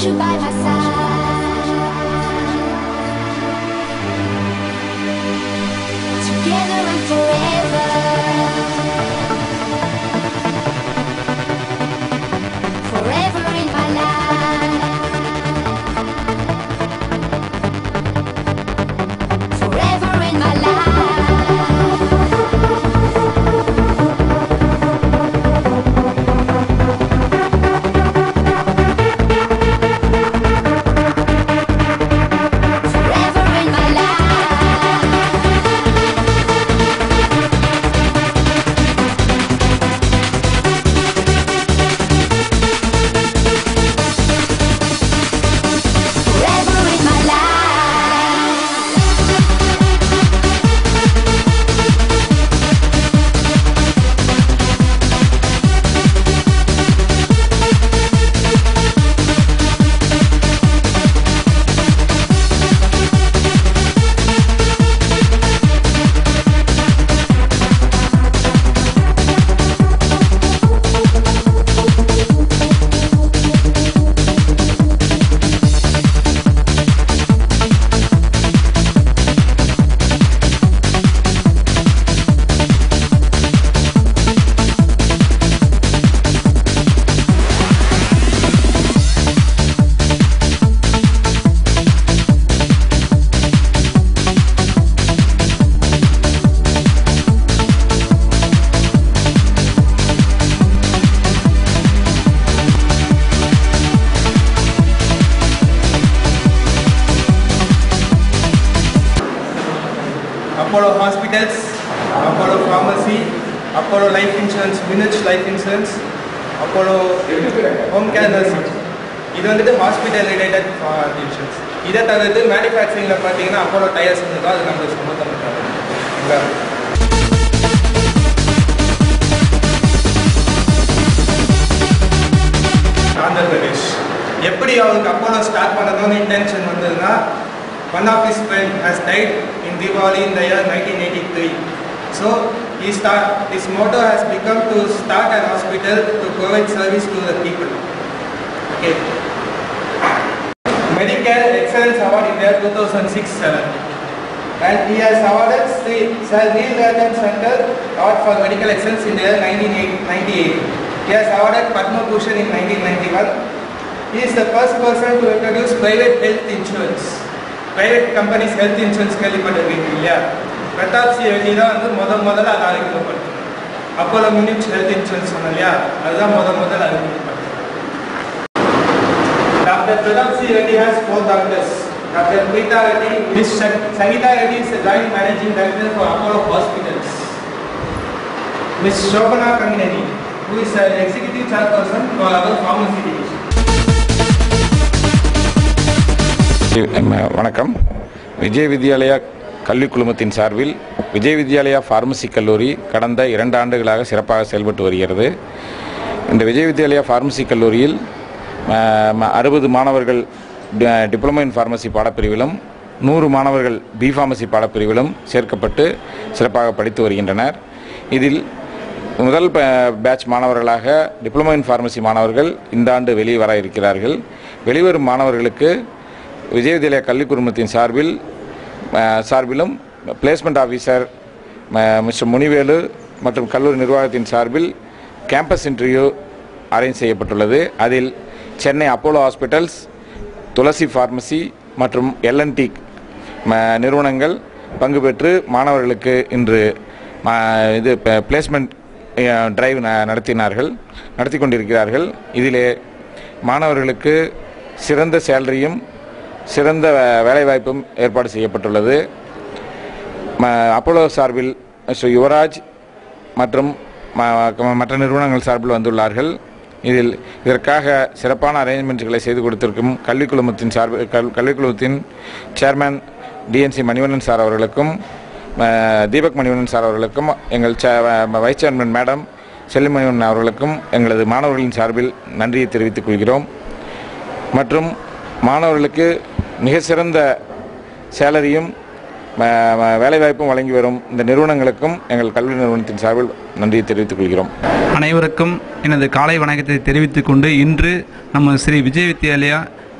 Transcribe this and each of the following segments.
you by my side. Together and forever. Forever in my life. Forever in my life. Forever in my life. Forever in my life. Apollo Hospitals, Apollo Pharmacy, Apollo Life Insurance, Vintage Life Insurance, Apollo Home Care Nursing. இது வந்துட்டு hospital related insurance இதை தவிர்த்து மேனுஃபேக்சரிங்கில் பார்த்தீங்கன்னா Apollo tyres இருந்ததோ அது நம்மளுக்கு சம்மந்தப்பட்டது ஆந்திர பிரதேஷ் எப்படி அவருக்கு அப்போலோ ஸ்டார்ட் பண்ணணும்னு இன்டென்ஷன் வந்ததுன்னா one of his friend has died in Diwali in the year 1983. So he start, his motto has become to start an hospital to provide service to the people. Okay. Medicare Excellence Award in the year 2006-7. And he has awarded Sri Sir Neil Ratan Center Award for Medical Excellence in the year 1998. He has awarded Padma Bhushan in 1991. He is the first person to introduce private health insurance. Private companies health insurance கேள்விப்பட்டிருக்கீங்க இல்லையா Pratap C Reddy தான் வந்து முத முதல்ல அதை அறிமுகப்படுத்தினார் Apollo minutes health insurance சொன்னோம் இல்லையா அதுதான் முத முதல்ல அறிமுகப்படுத்தினார் Dr. Pradap C. Reddy has four doctors. Dr. Preeta Reddy, Ms. Sang- Sangeeta Reddy is the joint managing director for Apollo Hospitals. Ms. Shobana Kangineni, who is an executive chairperson for our pharmacy division. ம- வணக்கம் விஜய் வித்யாலயா கல்விக் குழுமத்தின் சார்பில் Vijay Vidyalaya pharmacy கல்லூரி கடந்த இரண்டு ஆண்டுகளாக சிறப்பாக செயல்பட்டு வருகிறது இந்த விஜய் வித்யாலயா ஃபார்மசி கல்லூரியில் அறுபது மாணவர்கள் டி- டிப்ளமோ இன் ஃபார்மசி பாடப்பிரிவிலும் நூறு மாணவர்கள் பி ஃபார்மசி பாடப்பிரிவிலும் சேர்க்கப்பட்டு சிறப்பாக படித்து வருகின்றனர் இதில் முதல் ப- பேட்ச் மாணவர்களாக டிப்ளமோ இன் ஃபார்மசி மாணவர்கள் இந்த ஆண்டு வெளியே வர இருக்கிறார்கள் வெளிவரும் மாணவர்களுக்கு விஜய் வித்யாலயா கல்விக் குழுமத்தின் சார்பில் அஹ், சார்பிலும் பிளேஸ்மெண்ட் ஆஃபீஸர் ம- மிஸ்டர் முனிவேலு மற்றும் கல்லூரி நிர்வாகத்தின் சார்பில் கேம்பஸ் இன்டர்வியூ அரேஞ்ச் செய்யப்பட்டுள்ளது அதில் Chennai Apollo hospitals Tulasi pharmacy மற்றும் எல்என்டி நிறுவனங்கள் பங்கு பெற்று மாணவர்களுக்கு இன்று ம- இது பிளேஸ்மெண்ட் டிரைவ் நடத்தினார்கள் நடத்தி கொண்டிருக்கிறார்கள் இதிலே மாணவர்களுக்கு சிறந்த சேலரியும் சிறந்த வே- வேலைவாய்ப்பும் ஏற்பாடு செய்யப்பட்டுள்ளது ம- அப்போலோ சார்பில் ஸ்ரீ யுவராஜ் மற்றும் ம- மற்ற நிறுவனங்கள் சார்பில் வந்துள்ளார்கள் இதில் இதற்காக சிறப்பான அரேஞ்ச்மெண்ட்களை செய்து கொடுத்திருக்கும் கல்விக் குழுமத்தின் சார்பு கல் கல்விக் குழுமத்தின் சேர்மேன் டிஎன்சி மணிவண்ணன் சார் அவர்களுக்கும் அஹ், தீபக் மணிவண்ணன் சார் அவர்களுக்கும் எங்கள் சே- வ- வைஸ் சேர்மன் மேடம் செல்லிமணிவண்ணன் அவர்களுக்கும் எங்களது மாணவர்களின் சார்பில் நன்றியை தெரிவித்துக் கொள்கிறோம் மற்றும் மாணவர்களுக்கு மிக சிறந்த சேலரியும் ம- ம- வேலைவாய்ப்பும் வழங்கி வரும் இந்த நிறுவனங்களுக்கும் எங்கள் கல்வி நிறுவனத்தின் சார்பில் நன்றியை தெரிவித்துக் கொள்கிறோம் அனைவருக்கும் எனது காலை வணக்கத்தை தெரிவித்துக் கொண்டு இன்று நம்ம ஸ்ரீ விஜய் வித்யாலயா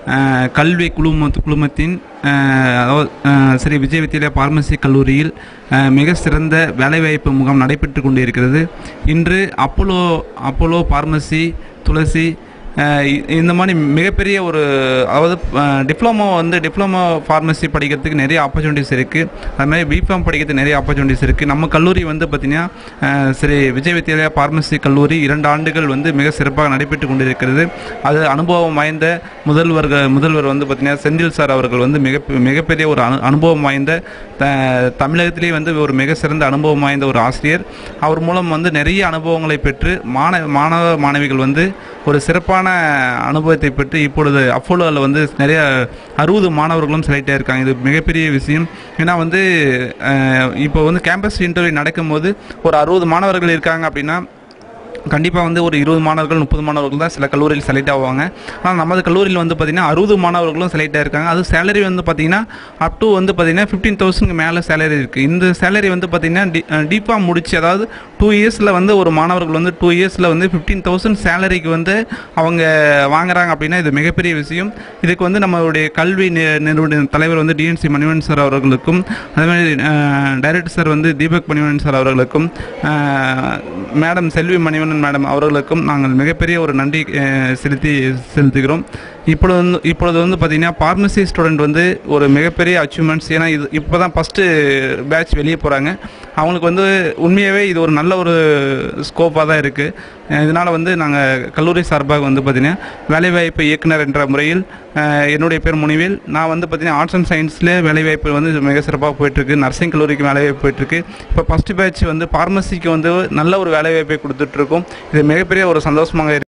அஹ், கல்வி குழும குழுமத்தின் அஹ், அதாவது அஹ், ஸ்ரீ விஜய் வித்யாலயா பார்மசி கல்லூரியில் அஹ், மிக சிறந்த வேலைவாய்ப்பு முகாம் நடைபெற்று கொண்டு இருக்கிறது இன்று அப்போலோ அப்போலோ பார்மசி துளசி அஹ் இ- இந்த மாதிரி மிகப்பெரிய ஒரு அதாவது டிப்ளமோ வந்து டிப்ளமோ ஃபார்மசி படிக்கிறதுக்கு நிறைய ஆப்பர்ச்சுனிட்டிஸ் இருக்குது அது மாதிரி பிஃபார்ம் படிக்கிறதுக்கு நிறைய ஆப்பர்ச்சுனிட்டிஸ் இருக்குது நம்ம கல்லூரி வந்து பார்த்திங்கன்னா அஹ், ஸ்ரீ விஜய் வித்யாலயா பார்மசி கல்லூரி இரண்டு ஆண்டுகள் வந்து மிக சிறப்பாக நடைபெற்று கொண்டிருக்கிறது அது அனுபவம் வாய்ந்த முதல்வர்கள் முதல்வர் வந்து பார்த்திங்கன்னா செந்தில் சார் அவர்கள் வந்து மிக மிகப்பெரிய ஒரு அனு அனுபவம் வாய்ந்த த தமிழகத்திலே வந்து ஒரு மிக சிறந்த அனுபவம் வாய்ந்த ஒரு ஆசிரியர் அவர் மூலம் வந்து நிறைய அனுபவங்களை பெற்று மாணவ மாணவ மாணவிகள் வந்து ஒரு சிறப்பான அனுபவத்தை பெற்று இப்பொழுது அப்போலோவில் வந்து நிறைய அறுபது மாணவர்களும் செலக்ட் ஆயிருக்காங்க இது மிகப்பெரிய விஷயம் ஏன்னா வந்து அஹ், இப்போ வந்து கேம்பஸ் இன்டர்வியூ நடக்கும்போது ஒரு அறுபது மாணவர்கள் இருக்காங்க அப்படின்னா கண்டிப்பாக வந்து ஒரு இருபது மாணவர்கள் முப்பது மாணவர்கள் தான் சில கல்லூரியில் செலக்ட் ஆவாங்க ஆனால் நமது கல்லூரியில் வந்து பார்த்திங்கன்னா அறுபது மாணவர்களும் செலக்ட் ஆயிருக்காங்க அது சேலரி வந்து பார்த்திங்கன்னா அப் டு வந்து பார்த்திங்கன்னா ஃபிஃப்டீன் தௌசண்ட்க்கு மேலே சேலரி இருக்குது இந்த சேலரி வந்து பார்த்திங்கன்னா டி டீப்பாக முடிச்சு அதாவது டூ இயர்ஸில் வந்து ஒரு மாணவர்கள் வந்து டூ இயர்ஸில் வந்து ஃபிஃப்டீன் தௌசண்ட் சேலரிக்கு வந்து அவங்க வாங்குறாங்க அப்படின்னா இது மிகப்பெரிய விஷயம் இதுக்கு வந்து நம்மளுடைய கல்வி நி- நிறுவன தலைவர் வந்து டிஎன்சி மணிவன் சார் அவர்களுக்கும் அதே மாதிரி டைரக்டர் சார் வந்து தீபக் மணிவன் சார் அவர்களுக்கும் அஹ், மேடம் செல்வி மணிவண்ணன் மேடம் அவர்களுக்கும் நாங்கள் மிகப்பெரிய ஒரு நன்றி அஹ், செலுத்தி செலுத்துகிறோம் இப்பொழுது வந்து இப்பொழுது வந்து பார்த்திங்கன்னா பார்மசி ஸ்டூடெண்ட் வந்து ஒரு மிகப்பெரிய அச்சீவ்மெண்ட்ஸ் ஏன்னா இது இப்போ தான் ஃபஸ்ட்டு பேட்ச் வெளியே போகிறாங்க அவங்களுக்கு வந்து உண்மையாகவே இது ஒரு நல்ல ஒரு ஸ்கோப்பாக தான் இருக்குது இதனால் வந்து நாங்கள் கல்லூரி சார்பாக வந்து பார்த்திங்கன்னா வேலைவாய்ப்பு இயக்குனர் என்ற முறையில் அஹ், என்னுடைய பேர் முனிவேல் நான் வந்து பார்த்திங்கன்னா ஆர்ட்ஸ் அண்ட் சயின்ஸில் வேலைவாய்ப்பு வந்து மிக சிறப்பாக போயிட்டுருக்கு நர்சிங் கல்லூரிக்கு வேலைவாய்ப்பு போயிட்டுருக்கு இப்போ ஃபஸ்ட்டு பேட்ச் வந்து பார்மசிக்கு வந்து நல்ல ஒரு வேலைவாய்ப்பை கொடுத்துட்ருக்கோம் இது மிகப்பெரிய ஒரு சந்தோஷமாக இருக்கு